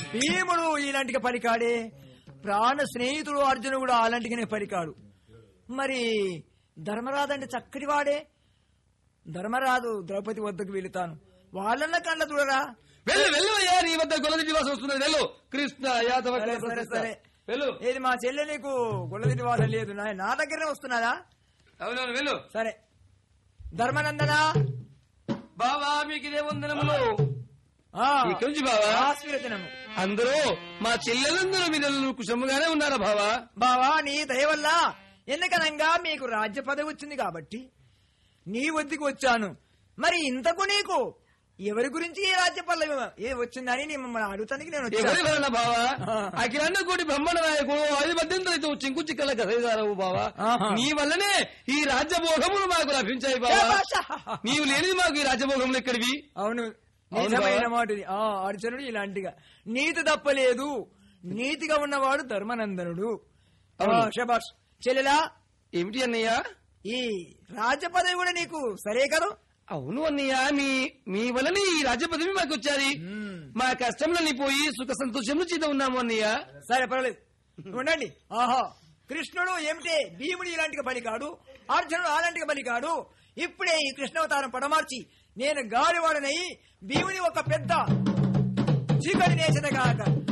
భీముడు ఇలాంటిగా పలికాడే ప్రాణ స్నేహితుడు అర్జునుడు కూడా అలాంటిగానే పలికాడు మరి ధర్మరాజు అంటే చక్కటి వాడే ధర్మరాజు ద్రౌపది వద్దకు వెళుతాను వాళ్ళన్న కళ్ళ చూడరా వెళ్ళు వెళ్ళు అయ్యా నీ వద్ద గొల్లది నివాసం వస్తున్నది వెళ్ళు కృష్ణ యాదవ సరే, సరే, సరే. వెళ్ళు ఏది మా చెల్లె నీకు గొల్లదిటి వాదం లేదు నా నా దగ్గరనే వస్తున్నదా అవునవును వెళ్ళు సరే ధర్మనందనా బావా మీకు ఇదే వందనములు ఆ, ఇక్కడి నుంచి బావా ఆశీర్వచనము అందరూ మా చెల్లెలందరూ మీరు కుశముగానే ఉన్నారా బావా బావా నీ దయ వల్ల ఎందుకనంగా మీకు రాజ్య పదవి వచ్చింది కాబట్టి నీ వద్దకు వచ్చాను మరి ఇంతకు నీకు ఎవరి గురించి ఏ రాజ్య పదవి ఏ వచ్చిందని నీ మమ్మల్ని అడుగుతానికి నేను ఎవరి వచ్చాను వలన బావా అఖిలాండ కోటి బ్రహ్మణ నాయకుడు ఐదు మధ్యంతరితో చింకు చిక్కల కథగారవు బావా ఆహా. నీ వల్లనే ఈ రాజ్యభోగములు మాకు లభించాయి బావా శభాష్. నీవు లేనిది మాకు ఈ రాజ్యభోగములు ఎక్కడివి అవును అవును నిజమైన బావా. మాటది ఆ అర్జునుడు ఇలాంటిగా నీతి తప్పలేదు నీతిగా ఉన్నవాడు ధర్మనందనుడు ఆ, అవును. శబాష్ చెల్లెలా ఏమిటి అన్నయ్య ఈ రాజ్య పదవి కూడా నీకు సరే కదా అవును అన్నయ్య మీ మీ వలన ఈ రాజ్య పదవి మాకు వచ్చాది మ్మ్. మా కష్టంలోని పోయి సుఖ సంతోషంలో చేత ఉన్నాము అన్నయ్య సరే పర్వాలేదు ఉండండి ఆహా కృష్ణుడు ఏమిటే భీముడు ఇలాంటిగా పలికాడు అర్జునుడు అలాంటిగా పలికాడు ఇప్పుడే ఈ కృష్ణావతారం పడమార్చి నేను గాలివాడనై భీముని ఒక పెద్ద చీకటి నేసనగాక